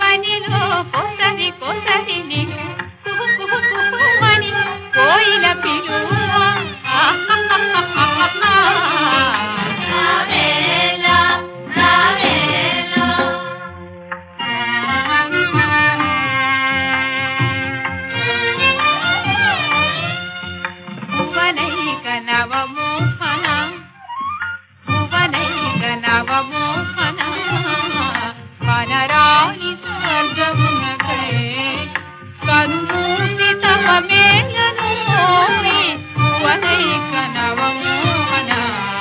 వనిలో కొసరి కొసరిని కుహు కుహు కుహుమని కోయిల పిలువ భువనైక నవమోహన భువనైక నవమోహన వనరాణి స్వర్గమునకై కనుమూసి తమ మేలను మోయి భువనైక నవమోహన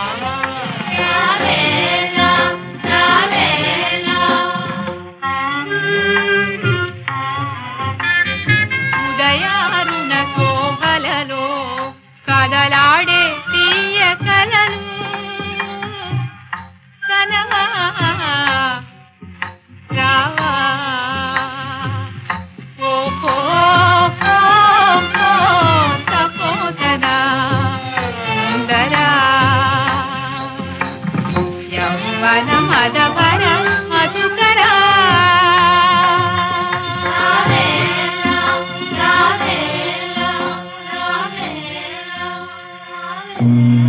ఉదయారుణ శోభలలో కదలాడే తీయ కలలు కనవా రావా ఓహో తపోతనా సుందరా యౌవన మదవర మధుకరా Thank you.